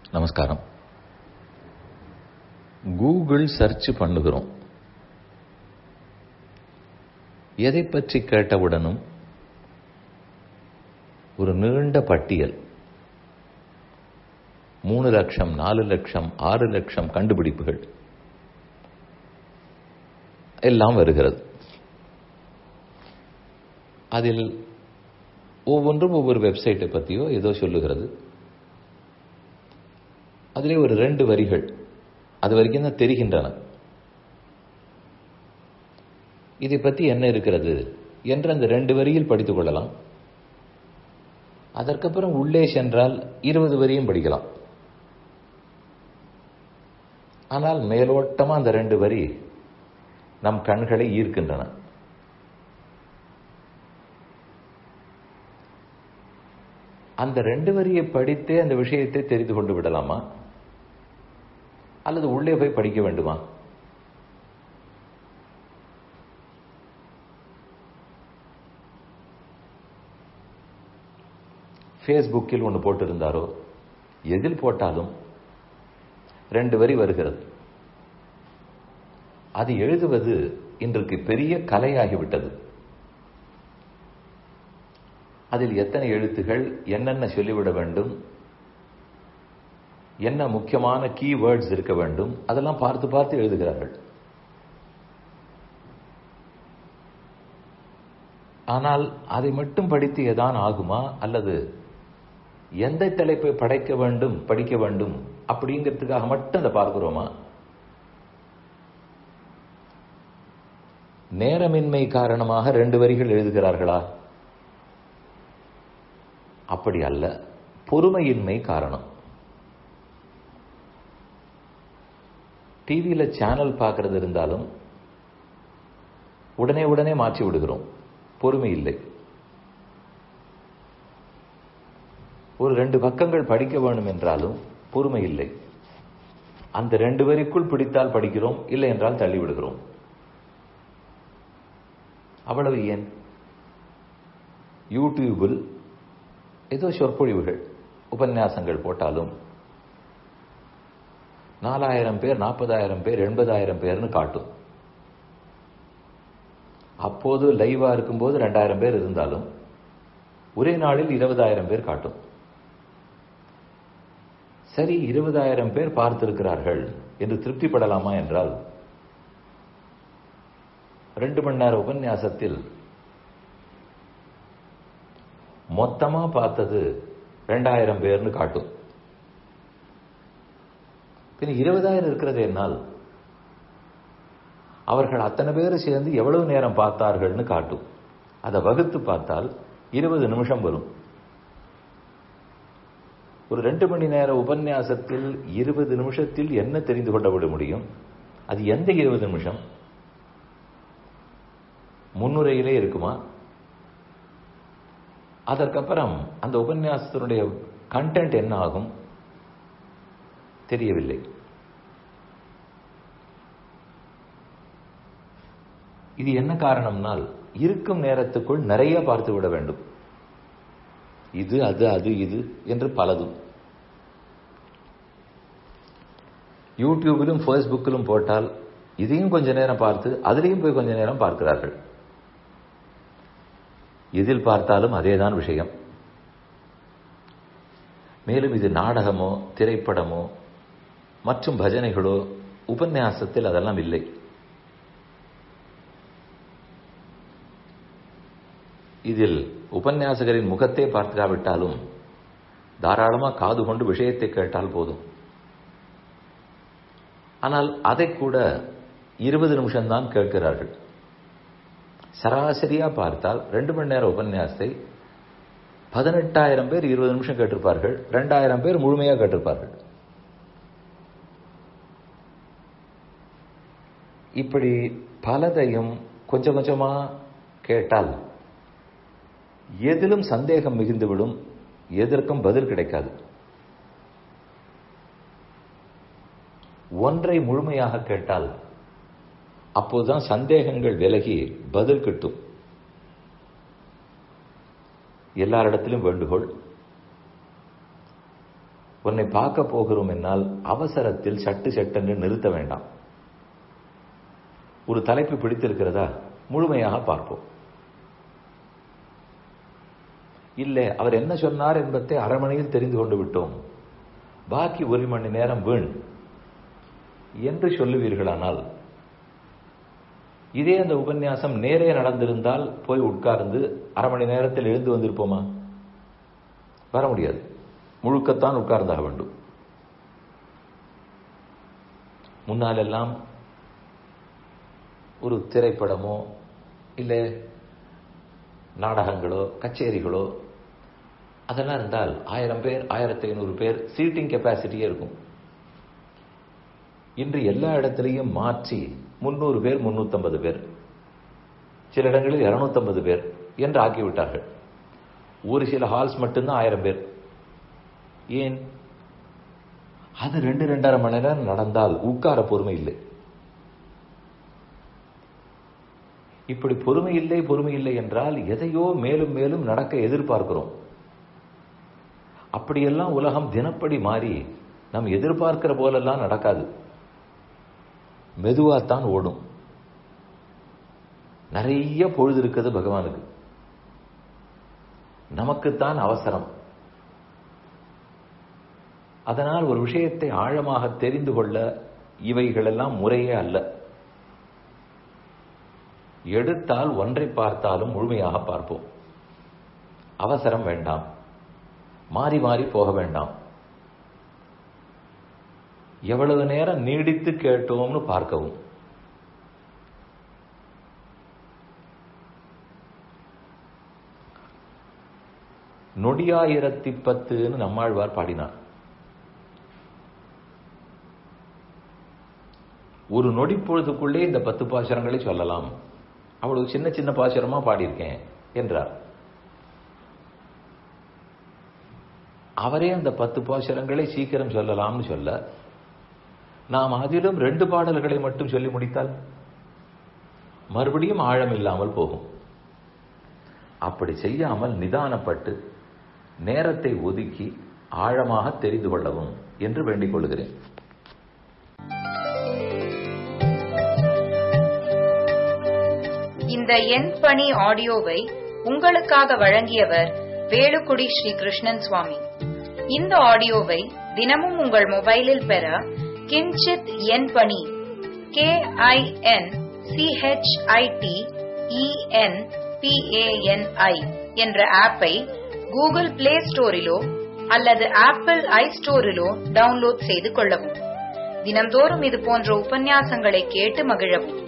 நமஸ்காரம் Google search பண்ணுகிறோம் எதை பற்றி கேட்டவுடனும் ஒரு நீண்ட பட்டியல் மூணு லட்சம் நாலு லட்சம் ஆறு லட்சம் கண்டுபிடிப்புகள் எல்லாம் வருகிறது அதில் ஒவ்வொன்றும் ஒவ்வொரு வெப்சைட்டை பற்றியோ ஏதோ சொல்லுகிறது அதிலே ஒரு ரெண்டு வரிகள் அது வரைக்கும் தான் தெரிகின்றன இதை பற்றி என்ன இருக்கிறது என்று அந்த ரெண்டு வரியில் படித்துக் கொள்ளலாம் அதற்கப்புறம் உள்ளே சென்றால் இருபது வரியும் படிக்கலாம் ஆனால் மேலோட்டமா அந்த ரெண்டு வரி நம் கண்களை ஈர்க்கின்றன அந்த ரெண்டு வரியை படித்தே அந்த விஷயத்தை தெரிந்து கொண்டு விடலாமா அல்லது உள்ளே போய் படிக்க வேண்டுமா ஃபேஸ்புக்கில் ஒன்று போட்டிருந்தாரோ எதில் போட்டாலும் ரெண்டு வரி வருகிறது அது எழுதுவது இன்றைக்கு பெரிய கலையாகிவிட்டது அதில் எத்தனை எழுத்துகள் என்னென்ன சொல்லிவிட வேண்டும் என்ன முக்கியமான கீவேர்ட்ஸ் இருக்க வேண்டும் அதெல்லாம் பார்த்து பார்த்து எழுதுகிறார்கள் ஆனால் அதை மட்டும் படித்து ஏதான் ஆகுமா அல்லது எந்த தலைப்பை படைக்க வேண்டும் படிக்க வேண்டும் அப்படிங்கிறதுக்காக மட்டும் அதை பார்க்கிறோமா நேரமின்மை காரணமாக ரெண்டு வரிகள் எழுதுகிறார்களா அப்படி அல்ல பொறுமையின்மை காரணம் டிவியில் சேனல் பார்க்கறது இருந்தாலும் உடனே உடனே மாற்றி விடுகிறோம் பொறுமை இல்லை ஒரு ரெண்டு பக்கங்கள் படிக்க வேண்டும் என்றாலும் பொறுமை இல்லை அந்த ரெண்டு வரிக்குள் பிடித்தால் படிக்கிறோம் இல்லை என்றால் தள்ளி விடுகிறோம் அவ்வளவு ஏன் யூடியூபில் ஏதோ சொற்பொழிவுகள் உபன்யாசங்கள் போட்டாலும் நாலாயிரம் பேர் நாற்பதாயிரம் பேர் எண்பதாயிரம் பேர்னு காட்டும் அப்போது லைவா இருக்கும்போது ரெண்டாயிரம் பேர் இருந்தாலும் ஒரே நாளில் இருபதாயிரம் பேர் காட்டும் சரி இருபதாயிரம் பேர் பார்த்திருக்கிறார்கள் என்று திருப்திப்படலாமா என்றால் ரெண்டு மணி நேர உபன்யாசத்தில் மொத்தமா பார்த்தது ரெண்டாயிரம் பேர்னு காட்டும் பின் இருபதாயிரம் இருக்கிறது என்னால் அவர்கள் அத்தனை பேர் சேர்ந்து எவ்வளவு நேரம் பார்த்தார்கள்னு காட்டும் அதை வகுத்து பார்த்தால் இருபது நிமிஷம் வரும் ஒரு ரெண்டு மணி நேர உபன்யாசத்தில் இருபது நிமிஷத்தில் என்ன தெரிந்து கொள்ள விட முடியும் அது எந்த இருபது நிமிஷம் முன்னுரையிலே இருக்குமா அதற்கப்புறம் அந்த உபன்யாசத்தினுடைய கண்டென்ட் என்ன ஆகும் தெரியவில்லை இது என்ன காரணம்னால் இருக்கும் நேரத்துக்குள் நிறைய பார்த்து விட வேண்டும் இது அது அது இது என்று பலதும் யூடியூபிலும் ஃபேஸ்புக்கிலும் போட்டால் இதையும் கொஞ்ச நேரம் பார்த்து அதிலையும் போய் கொஞ்ச நேரம் பார்க்கிறார்கள் எதில் பார்த்தாலும் அதேதான் விஷயம் மேலும் இது நாடகமோ திரைப்படமோ மற்றும் பஜனைகளோ உபன்யாசத்தில் அதெல்லாம் இல்லை இதில் உபன்யாசகரின் முகத்தை பார்க்காவிட்டாலும் தாராளமா காது கொண்டு விஷயத்தை கேட்டால் போதும் ஆனால் அதை கூட இருபது நிமிஷம்தான் கேட்கிறார்கள் சராசரியா பார்த்தால் ரெண்டு மணி நேரம் உபன்யாசத்தை பதினெட்டாயிரம் பேர் இருபது நிமிஷம் கேட்டிருப்பார்கள் ரெண்டாயிரம் பேர் முழுமையா கேட்டிருப்பார்கள் இப்படி பலதையும் கொஞ்சம் கொஞ்சமா கேட்டால் எதிலும் சந்தேகம் மிகுந்துவிடும் எதற்கும் பதில் கிடைக்காது ஒன்றை முழுமையாக கேட்டால் அப்போதுதான் சந்தேகங்கள் விலகி பதில் கிட்டும் எல்லாரிடத்திலும் வேண்டுகோள் உன்னை பார்க்க போகிறோம் என்னால் அவசரத்தில் சட்டு சட்டென்று நிறுத்த வேண்டாம் ஒரு தலைப்பு பிடித்திருக்கிறதா முழுமையாக பார்ப்போம் இல்லை அவர் என்ன சொன்னார் என்பதை அரை மணியில் தெரிந்து கொண்டு விட்டோம் பாக்கி ஒரு மணி நேரம் வீண் என்று சொல்லுவீர்களானால் இதே அந்த உபன்யாசம் நேரே நடந்திருந்தால் போய் உட்கார்ந்து அரை மணி நேரத்தில் எழுந்து வந்திருப்போமா வர முடியாது முழுக்கத்தான் உட்கார்ந்தாக வேண்டும் முன்னாலெல்லாம் ஒரு திரைப்படமோ இல்லை நாடகங்களோ கச்சேரிகளோ அதெல்லாம் இருந்தால் ஆயிரம் பேர் ஆயிரத்தி ஐநூறு பேர் சீட்டிங் கெப்பாசிட்டியே இருக்கும் இன்று எல்லா இடத்திலையும் மாற்றி முன்னூறு பேர் முன்னூத்தம்பது பேர் சில இடங்களில் இருநூத்தம்பது பேர் என்று ஆக்கிவிட்டார்கள் ஒரு சில ஹால்ஸ் மட்டும்தான் ஆயிரம் பேர் ஏன் அது ரெண்டு ரெண்டரை மணி நேரம் நடந்தால் உட்கார பொறுமை இல்லை இப்படி பொறுமை இல்லை பொறுமை இல்லை என்றால் எதையோ மேலும் மேலும் நடக்க எதிர்பார்க்கிறோம் அப்படியெல்லாம் உலகம் தினப்படி மாறி நாம் எதிர்பார்க்கிற போலெல்லாம் நடக்காது மெதுவாத்தான் ஓடும் நிறைய பொழுது இருக்குது பகவானுக்கு நமக்குத்தான் அவசரம் அதனால் ஒரு விஷயத்தை ஆழமாக தெரிந்து கொள்ள இவைகளெல்லாம் முறையே அல்ல எடுத்தால் ஒன்றை பார்த்தாலும் முழுமையாக பார்ப்போம் அவசரம் வேண்டாம் மாறி மாறி போக வேண்டாம் எவ்வளவு நேரம் நீடித்து கேட்டோம்னு பார்க்கவும் நொடியாயிரத்தி பத்துன்னு நம்மாழ்வார் பாடினார் ஒரு நொடி பொழுதுக்குள்ளே இந்த பத்து பாசுரங்களை சொல்லலாம் அவ்வளவு சின்ன சின்ன பாசுரமா பாடியிருக்கேன் என்றார் அவரே அந்த பத்து பாசுரங்களை சீக்கிரம் சொல்லலாம்னு சொல்ல நாம் அதிலும் ரெண்டு பாடல்களை மட்டும் சொல்லி முடித்தால் மறுபடியும் ஆழம் இல்லாமல் போகும் அப்படி செய்யாமல் நிதானப்பட்டு நேரத்தை ஒதுக்கி ஆழமாக தெரிந்து கொள்ளவும் என்று வேண்டிக் கொள்கிறேன் இந்த எண் பணி ஆடியோவை உங்களுக்காக வழங்கியவர் வேலுக்குடி ஸ்ரீ கிருஷ்ணன் சுவாமி இந்த ஆடியோவை தினமும் உங்கள் மொபைலில் பெற கிஞ்சித் எண் பணி கே ஐ என் சிஹெச்ஐடி இஎன் பிஏஎன்ஐ என்ற ஆப்பை கூகுள் பிளே ஸ்டோரிலோ அல்லது ஆப்பிள் ஐ ஸ்டோரிலோ டவுன்லோட் செய்து கொள்ளவும் தினந்தோறும் இது போன்ற உபன்யாசங்களை கேட்டு மகிழவும்